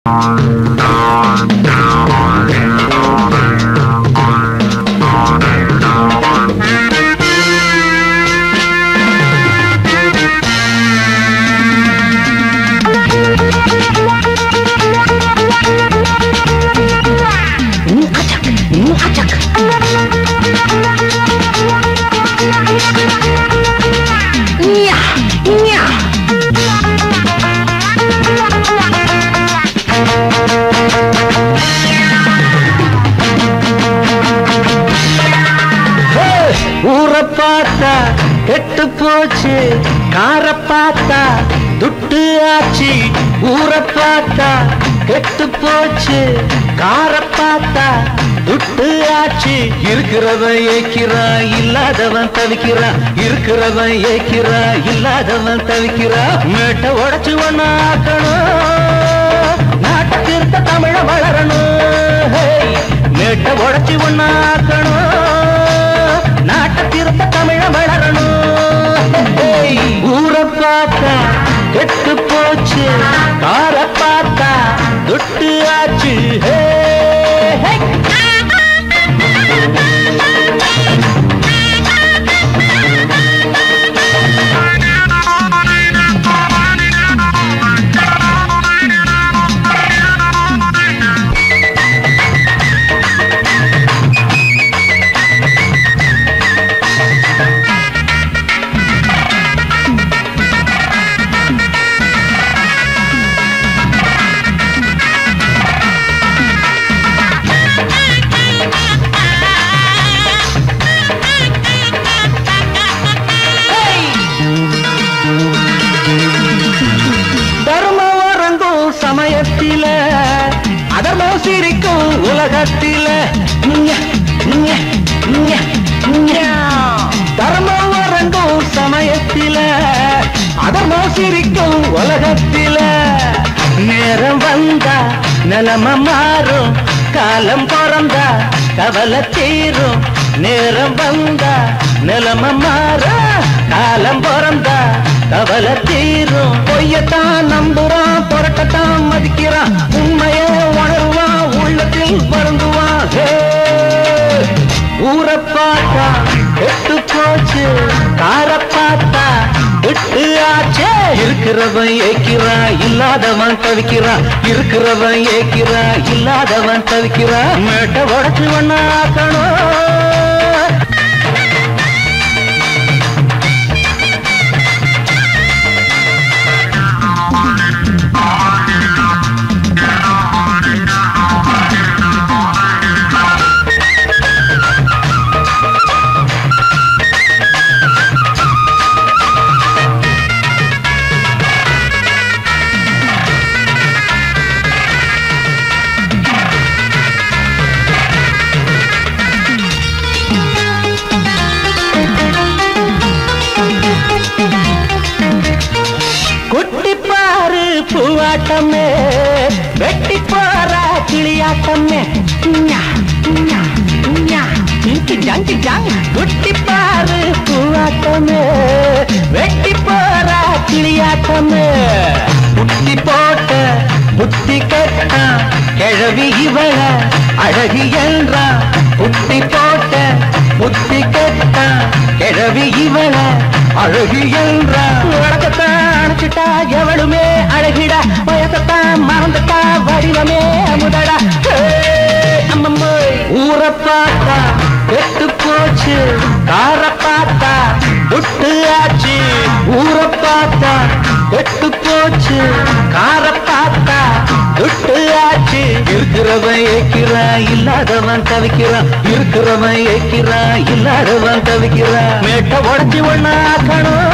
ஊரை பார்த்தா கெட்டு போச்சு கார பார்த்தா துட்டு ஆச்சு ஊரை பார்த்தா கெட்டு போச்சு கார பார்த்தா துட்டு ஆச்சு இருக்கிறவன் ஏக்கிறான் இல்லாதவன் தவிக்கிறான் இருக்கிறவன் ஏக்கிறான் இல்லாதவன் தவிக்கிறான் மேட்டை உடைச்சு ஒண்ணு ஆக்கணும் நாட்டுக்கு இருக்க தமிழ வளரணும் ஹேய், மேட்டை உடைச்சு ஒண்ணு ஆக்கணும் நாட்டை திருத்த தமிழ வளரணும் ஹேய், ஊரை பார்த்தா கெட்டு போச்சு கார பார்த்தா துட்டு ஆச்சு ஹே ஹே தர்மம் வரங்கும் சமயத்தில அதர்மம் சிரிக்கும் உலகத்தில ஞ, ஞ, ஞ, ஞ. தர்மம் வரங்கும் சமயத்தில அதர்மம் சிரிக்கும் உலகத்தில நேரம் வந்தா நிலம மாறும் காலம் பிறந்தா கவலை தீரும் நேரம் வந்தா நிலம மாறும் காலம் பிறந்தா கவலை தீரும் பொய்யத்தான் நம்புறான் புரட்டத்தான் மதிக்கிறான் உண்மையை உணர்வான் உள்ளத்தில் வருந்துவான் ஹே! ஊரை பார்த்தா கெட்டு போச்சு கார பார்த்தா விட்டு ஆச்சே இருக்கிறவன் ஏக்கிறான் இல்லாதவன் தவிக்கிறான் இருக்கிறவன் ஏக்கிறான் இல்லாதவன் தவிக்கிறான் மேட்டை உடச்சு ஒண்ணாக்கணும் குட்டி பாரு பூவாட்டமே வெட்டி போற கிளியாட்டமே ஞா, ஞா, ஞா. இங்கி ஜங்கி ஜங். குட்டி பாரு பூவாட்டமே வெட்டி போற கிளியாட்டமே புட்டி போட்ட புத்தி கெட்டா கிழவி இவள அழகி என்றா புட்டி போட்ட புத்தி கெட்டா கிழவி இவள அழகி என்றா உலகத்தான் அணைச்சிட்டா எவளுமே அழகிடா வயசத்தான் மறந்துட்டா வடிவமே அமுதடா ஊரை பார்த்தா கெட்டு போச்சு கார பார்த்தா துட்டு ஆச்சு ஊரை பார்த்தா கெட்டு போச்சு கார பார்த்தா துட்டு ஆச்சு இருக்கிறவன் ஏக்கிறான் இல்லாதவன் தவிக்கிறான் இருக்கிறவன் ஏக்கிறான் இல்லாதவன் தவிக்கிறான் மேட்டை உடச்சி ஒண்ணாக்கணும்